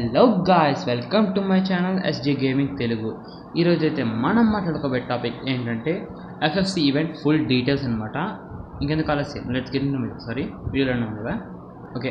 hello guys welcome to my channel SJ gaming Telugu ఈరోజు అయితే మనం మాట్లాడుకోబోయే టాపిక్ ఏంటంటే ఎఫ్ఎఫ్సి ఈవెంట్ ఫుల్ డీటెయిల్స్ అనమాట ఇంకెందుకు ఆలస్యం లెట్స్ గెట్ ఇన్ సారీ వీడియోలో ఉన్నాం కదా ఓకే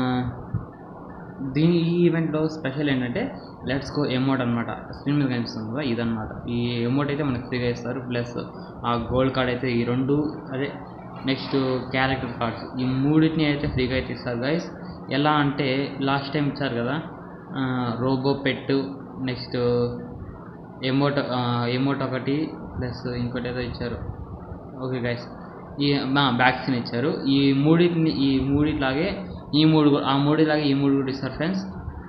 దీని ఈ ఈవెంట్లో స్పెషల్ ఏంటంటే లెట్స్ గో ఎమోట్ అనమాట స్క్రీన్ మీద కనిపిస్తుంది కదా ఇదన్నమాట ఈ ఎమోట్ అయితే మనకు ఫ్రీగా ఇస్తారు ప్లస్ ఆ గోల్డ్ కార్డ్ అయితే ఈ రెండు అదే నెక్స్ట్ క్యారెక్టర్ కార్డ్స్ ఈ మూడింటిని అయితే ఫ్రీగా అయితే ఇస్తారు గైస్ ఎలా అంటే లాస్ట్ టైం ఇచ్చారు కదా రోబో పెట్టు నెక్స్ట్ ఎమోట్ ఎమోట్ ఒకటి ప్లస్ ఇంకోటి ఏదో ఇచ్చారు ఓకే గైస్ ఈ వ్యాక్సిన్ ఇచ్చారు ఈ మూడింటిని ఈ మూడిట్లాగే ఈ మూడు కూడా- ఆ మూడిలాగే ఈ మూడు కూడా ఇస్తారు ఫ్రెండ్స్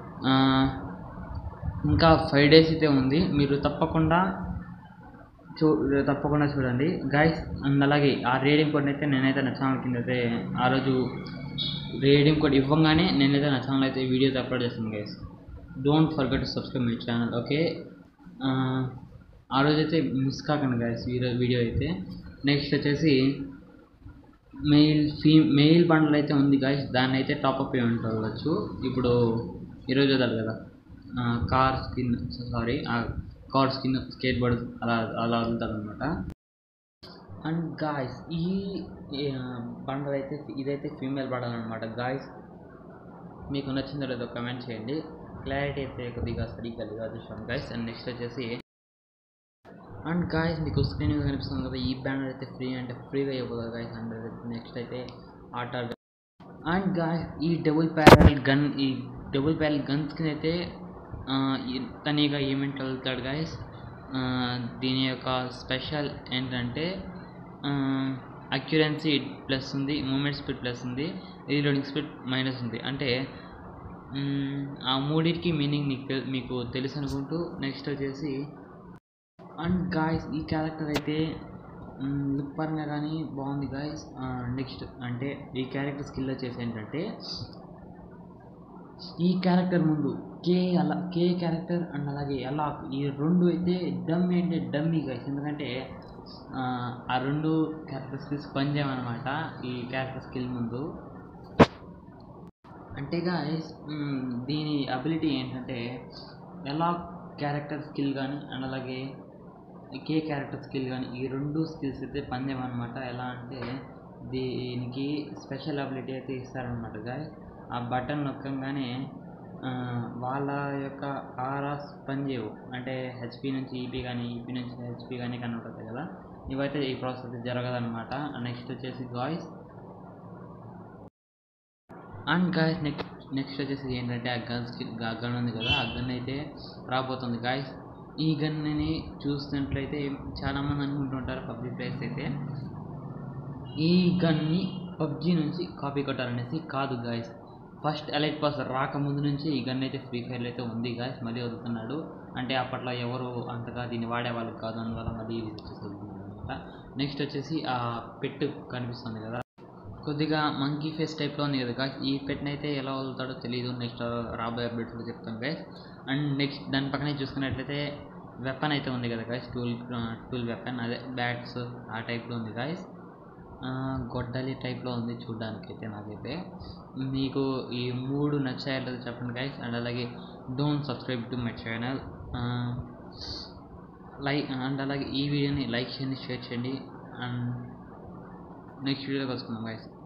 ఇంకా ఫైవ్ డేస్ అయితే ఉంది మీరు తప్పకుండా చూ తప్పకుండా చూడండి గైస్ అండ్ అలాగే ఆ రేడింగ్ కోడ్ అయితే నేనైతే నా ఛానల్ కింద అయితే ఆ రోజు రేడింగ్ కోడ్ ఇవ్వగానే నేనైతే నా ఛానల్ అయితే వీడియోస్ అప్లోడ్ చేస్తాను guys don't forget to subscribe my channel okay ఆ రోజు అయితే మిస్ కాకండి గైస్ వీడియో వీడియో అయితే నెక్స్ట్ వచ్చేసి మెయిల్ ఫీ మెయిల్ బండల్ అయితే ఉంది గాయస్ దాన్ని అయితే టాప్అప్ అయి ఉండవచ్చు ఇప్పుడు ఈరోజు వదలు కదా car skin sorry car skin skateboard అలా అలా వదులుతారు అనమాట అండ్ గాయస్ ఈ బండల్ అయితే ఇదైతే ఫీమేల్ బండల్ అనమాట గాయస్ మీకు నచ్చిందో లేదో కమెంట్ చేయండి క్లారిటీ అయితే కొద్దిగా సరిగ్గా లేదు అదృష్టం గాయస్ అండ్ నెక్స్ట్ వచ్చేసి అండ్ గాయస్ మీకు స్క్రీన్ మీద కనిపిస్తుంది కదా ఈ బ్యానర్ అయితే ఫ్రీ అంటే ఫ్రీగా ఇవ్వదు గాయస్ అండ్ నెక్స్ట్ అయితే ఆట అండ్ గాయస్ ఈ డబుల్ ప్యారల్ గన్ ఈ డబుల్ ప్యారల్ గన్స్కి అయితే ఆ, ఈ- తనీగా ఈవెంట్ వెళ్తాడు గాయస్ దీని యొక్క స్పెషల్ ఏంటంటే అక్యురెన్సీ ప్లస్ ఉంది మూమెంట్ స్పీడ్ ప్లస్ ఉంది రీలోడింగ్ స్పీడ్ మైనస్ ఉంది అంటే మ్, ఆ మూడింటికి మీనింగ్ మీకు తెల్- మీకు తెలుసు అనుకుంటూ నెక్స్ట్ వచ్చేసి అండ్ గాయస్ ఈ క్యారెక్టర్ అయితే లుక్ పరంగా కానీ బాగుంది గాయస్ నెక్స్ట్ అంటే ఈ క్యారెక్టర్ స్కిల్ వచ్చేసి ఏంటంటే ఈ క్యారెక్టర్ ముందు కే అలా కే క్యారెక్టర్ అండ్ అలాగే అలా ఈ రెండు అయితే డమ్మీ అంటే డమ్మీ గాయస్ ఎందుకంటే ఆ, ఆ రెండు క్యారెక్టర్ స్కిల్స్ పనిచేయమన్నమాట ఈ క్యారెక్టర్ స్కిల్ ముందు అంటే గాయస్ దీని అబిలిటీ ఏంటంటే ఎలా క్యారెక్టర్ స్కిల్ కానీ అండ్ అలాగే కే క్యారెక్టర్ స్కిల్ కానీ ఈ రెండు స్కిల్స్ అయితే పందేమన్నమాట ఎలా అంటే దీనికి స్పెషల్ అబిలిటీ అయితే ఇస్తారనమాట గాయస్ ఆ బటన్ నొక్కగానే ఆ, వాళ్ళ యొక్క ఆరాస్ పనిచేయవు అంటే హెచ్పి నుంచి ఈపీ కానీ ఈపీ నుంచి హెచ్పి కానీ కన్వర్ట్ అవుతాయి కదా ఇవైతే ఈ ప్రాసెస్ అయితే జరగదన్నమాట నెక్స్ట్ వచ్చేసి guys and guys next next వచ్చేసి ఏంటంటే ఆ గన్స్ ఆ గన్ ఉంది కదా ఆ గన్ అయితే రాబోతుంది గాయస్ ఈ గన్ని చూసినట్లయితే చాలామంది అనుకుంటుంటారు పబ్లిక్ ప్లేస్ అయితే ఈ గన్ని పబ్జి నుంచి కాపీ కొట్టారనేసి కాదు గాయస్ ఫస్ట్ ఎలైట్ పాస్ రాకముందు నుంచి ఈ గన్ అయితే ఫ్రీ ఫైర్ అయితే ఉంది గాయస్ మళ్ళీ వదులుతున్నాడు అంటే అప్పట్లో ఎవరు అంతగా దీన్ని వాడేవాళ్ళు కాదు అందువల్ల మళ్ళీ ఇది వచ్చేసి అనమాట నెక్స్ట్ వచ్చేసి ఆ పెట్టు కనిపిస్తుంది కదా కొద్దిగా మంకీ ఫేస్ టైప్లో ఉంది కదా గాయస్ ఈ పెట్టిన అయితే ఎలా వదులుతాడో తెలియదు నెక్స్ట్ రాబోయే అప్డేట్స్లో చెప్తాను గైస్ అండ్ నెక్స్ట్ దాని పక్కనే చూసుకున్నట్లయితే వెపన్ అయితే ఉంది కదా గాయస్ టూల్ టూల్ వెపన్ అదే బ్యాట్స్ ఆ టైప్లో ఉంది గాయస్ గొడ్డలి టైప్లో ఉంది చూడడానికి అయితే నాకైతే మీకు ఈ మూడు నచ్చాయో చెప్పండి గైస్ అండ్ అలాగే don't subscribe to my channel like and అలాగే ఈ వీడియోని లైక్ చేయండి షేర్ చేయండి అండ్ నెక్స్ట్ వీడియోలో కలుసుకుందాం గైస్